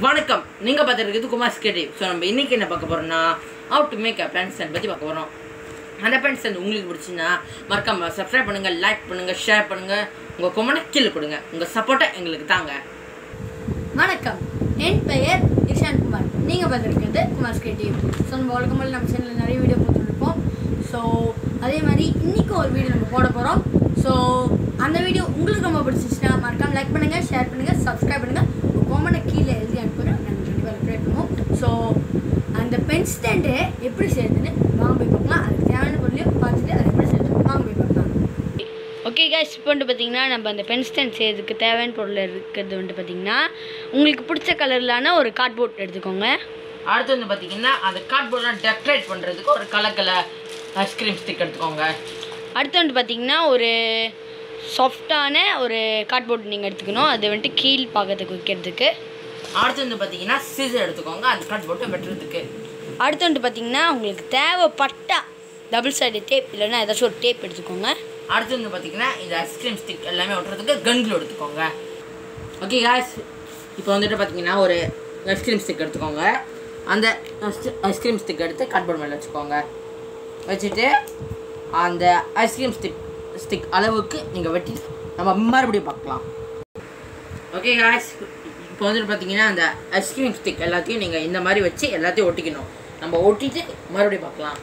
வணக்கம் நீங்கள் பார்த்துருக்கிறது குமார் ஸ்கேட்டிவ் ஸோ நம்ம இன்னைக்கு என்ன பார்க்க போகிறோம்னா how to make a pen stand பற்றி பார்க்க போகிறோம் அந்த பேண்ட் ஸ்டாண்ட் உங்களுக்கு பிடிச்சுன்னா மறக்காம சப்ஸ்கிரைப் பண்ணுங்கள் லைக் பண்ணுங்கள் ஷேர் பண்ணுங்கள் உங்கள் கொமனை கீழே கொடுங்க உங்கள் சப்போர்ட்டை எங்களுக்கு தாங்க வணக்கம் என் பெயர் இஷான் குமார் நீங்கள் பார்த்துருக்கிறது குமார் ஸ்கிரியேட்டிவ் ஸோ நம்ம வழக்கமாக நம்ம சேனலில் நிறைய வீடியோ போட்டுருப்போம் ஸோ அதே மாதிரி இன்றைக்கும் ஒரு வீடியோ நம்ம போட போகிறோம் ஸோ அந்த வீடியோ உங்களுக்கு ரொம்ப பிடிச்சிச்சுன்னா மறக்காம லைக் பண்ணுங்கள் ஷேர் பண்ணுங்கள் சப்ஸ்கிரைப் பண்ணுங்கள் கோமனை கீழே எழுதி அனுப்புகிறோம் நாங்கள் கண்டிப்பாக ரிப்ளை பண்ணுவோம் ஸோ அந்த பென் ஸ்டாண்டு எப்படி செய்யுதுன்னு வாங்க போய் பார்க்கலாம் அதுக்கு தேவையான பொருளையும் பார்த்துட்டு அது எப்படி செய்யுது வாங்க போய் பார்க்கலாம் ஓகே கைஸ் இப்போ வந்துட்டு பார்த்தீங்கன்னா நம்ம அந்த பென் ஸ்டாண்ட் செய்யறதுக்கு தேவையான பொருள் இருக்கிறது வந்துட்டு பார்த்தீங்கன்னா உங்களுக்கு பிடிச்ச கலர்லான ஒரு கார்ட்போர்ட் எடுத்துக்கோங்க அடுத்து வந்து பார்த்தீங்கன்னா அந்த கார்ட்போர்ட்லாம் டெக்கரேட் பண்ணுறதுக்கு ஒரு கலர் கலர் ஐஸ்கிரீம் ஸ்டிக் எடுத்துக்கோங்க அடுத்து வந்துட்டு பார்த்தீங்கன்னா ஒரு சாஃப்டான ஒரு கார்ட்போர்ட் நீங்கள் எடுத்துக்கணும் அது வந்துட்டு கீழ் பாகத்துக்கு வைக்கிறதுக்கு அடுத்து வந்து பார்த்தீங்கன்னா சீசர் எடுத்துக்கோங்க அந்த கார்ட்போர்ட்டை வெட்டுறதுக்கு அடுத்து வந்துட்டு பார்த்தீங்கன்னா உங்களுக்கு தேவைப்பட்டா டபுள் சைடு டேப் இல்லைன்னா ஏதாச்சும் ஒரு டேப் எடுத்துக்கோங்க அடுத்து வந்து பார்த்தீங்கன்னா இந்த ஐஸ்கிரீம் ஸ்டிக் எல்லாமே ஒட்டுறதுக்கு கன்கள் எடுத்துக்கோங்க ஓகே காய்ஸ் இப்போ வந்துட்டு பார்த்தீங்கன்னா ஒரு ஐஸ்கிரீம் ஸ்டிக் எடுத்துக்கோங்க அந்த ஐஸ்கிரீம் ஸ்டிக் எடுத்து கார்ட்போர்ட் மேலே வச்சுக்கோங்க வச்சுட்டு அந்த ஐஸ்கிரீம் ஸ்டிக் ஸ்டிக் அளவுக்கு நீங்கள் வெட்டி நம்ம மறுபடியும் பார்க்கலாம் ஓகே காய்ஸ் இப்போ வந்துட்டு பார்த்தீங்கன்னா அந்த ஐஸ்கிரீம் ஸ்டிக் எல்லாத்தையும் நீங்கள் இந்த மாதிரி வச்சு எல்லாத்தையும் ஒட்டிக்கணும் நம்ம ஒட்டிட்டு மறுபடியும் பார்க்கலாம்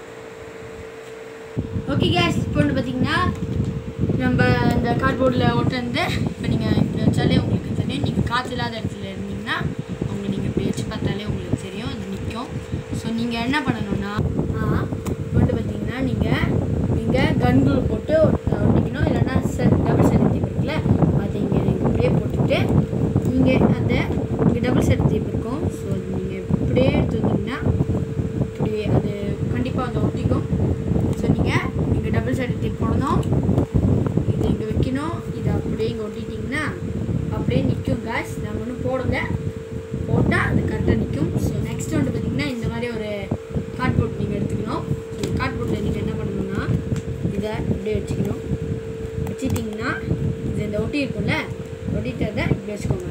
ஓகே கேஸ் இப்போ வந்து பார்த்தீங்கன்னா நம்ம இந்த கார்ட்போர்டில் ஒட்டுறது இப்போ நீங்கள் இப்படி வச்சாலே உங்களுக்கு தெரியும் நீங்கள் காற்று இல்லாத இடத்துல இருந்தீங்கன்னா அவங்க நீங்கள் இப்படி வச்சு பார்த்தாலே உங்களுக்கு தெரியும் அது நிற்கும் ஸோ நீங்கள் என்ன பண்ணணும்னா இப்போ வந்து பார்த்தீங்கன்னா நீங்கள் நீங்கள் கன்குள் போட்டு ஒட்- ஒட்டிக்கணும் இல்லைன்னா செட் டபுள் செட் தீப் இருக்குல்ல அதை இங்கே நீங்கள் இப்படியே போட்டுட்டு நீங்கள் அந்த இங்கே டபுள் செட் தீப் இருக்கும் ஸோ நீங்கள் இப்படியே எடுத்து வந்தீங்கன்னா இப்படி அது கண்டிப்பாக அதை ஒட்டிக்கும் ஸோ நீங்கள் இங்கே டபுள் சைடு டேப் போடணும் இது இங்கே வைக்கணும் இது அப்படியே இங்கே ஒட்டிட்டிங்கன்னா அப்படியே நிற்கும் காஸ் நம்ம ஒன்றும் போடுங்க போட்டால் அது கரெக்டாக நிற்கும் ஸோ நெக்ஸ்ட் வந்து பார்த்தீங்கன்னா இந்த மாதிரி ஒரு கார்ட்போர்ட் நீங்கள் எடுத்துக்கணும் ஸோ கார்ட்போர்ட்டில் நீங்கள் என்ன பண்ணணும்னா இதை இப்படியே வச்சுக்கணும் வச்சுட்டிங்கன்னா இது இந்த ஒட்டி இருக்கும்ல ஒட்டிட்டதை இப்படி வச்சுக்கோங்க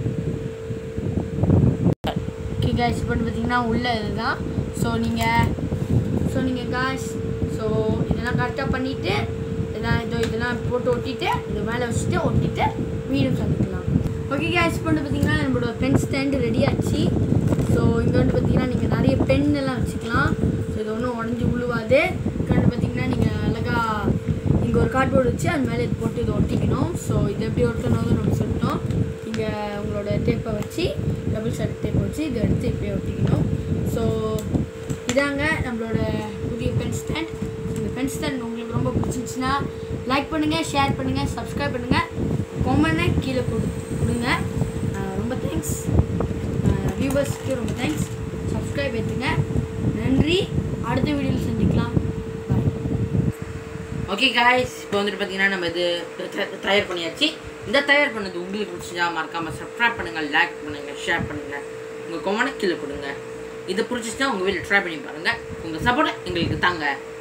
ஓகே காய்ஸ் இப்போ வந்து பார்த்தீங்கன்னா உள்ள இதுதான் ஸோ நீங்கள் ஸோ நீங்கள் காய்ஸ் ஸோ இதெல்லாம் கரெக்டாக பண்ணிவிட்டு இதெல்லாம் இதோ இதெல்லாம் போட்டு ஒட்டிட்டு இது மேலே வச்சுட்டு ஒட்டிட்டு வீடும் சந்திக்கலாம் ஓகே காய்ஸ் இப்போ வந்து பார்த்தீங்கன்னா நம்மளோட பென் ஸ்டாண்டு ரெடி ஆச்சு ஸோ இங்கே வந்து பார்த்தீங்கன்னா நீங்கள் நிறைய பென் எல்லாம் வச்சுக்கலாம் ஸோ இது ஒன்றும் உடஞ்சி உழுவாது இங்கே வந்து பார்த்தீங்கன்னா நீங்கள் அழகாக இங்கே ஒரு கார்ட்போர்டு வச்சு அது மேலே இது போட்டு இதை ஒட்டிக்கணும் ஸோ இது எப்படி ஒட்டணும்னு நம்ம சொல்லிட்டோம் இங்கே உங்களோட டேப்பை வச்சு டபுள் சைடு டேப்பை வச்சு இதை எடுத்து இப்படியே ஒட்டிக்கணும் ஸோ இதாங்க நம்மளோட புதிய பென் ஸ்டாண்ட் இந்த பென் ஸ்டாண்ட் உங்களுக்கு ரொம்ப பிடிச்சிருந்துச்சுன்னா லைக் பண்ணுங்கள் ஷேர் பண்ணுங்கள் சப்ஸ்கிரைப் பண்ணுங்கள் கொமெண்ட்டை கீழே கொடு கொடுங்க ஆஹ் ரொம்ப தேங்க்ஸ் வியூவர்ஸ்க்கு ரொம்ப தேங்க்ஸ் சப்ஸ்கிரைப் ஏற்றுங்க நன்றி அடுத்த வீடியோவில் சந்திக்கலாம் பாய் ஓகே காய்ஸ் இப்போ வந்துட்டு பார்த்தீங்கன்னா நம்ம இது த- தயார் பண்ணியாச்சு இந்த தயார் பண்ணது உங்களுக்கு பிடிச்சிச்சா மறக்காமல் சப்ஸ்கிரைப் பண்ணுங்கள் லைக் பண்ணுங்கள் ஷேர் பண்ணுங்கள் உங்கள் கொமனை கீழே கொடுங்க இது பிடிச்சிச்சுன்னா உங்கள் வீட்டில் ட்ரை பண்ணி பாருங்கள் உங்கள் சப்போர்ட்டை எங்களுக்கு தாங்க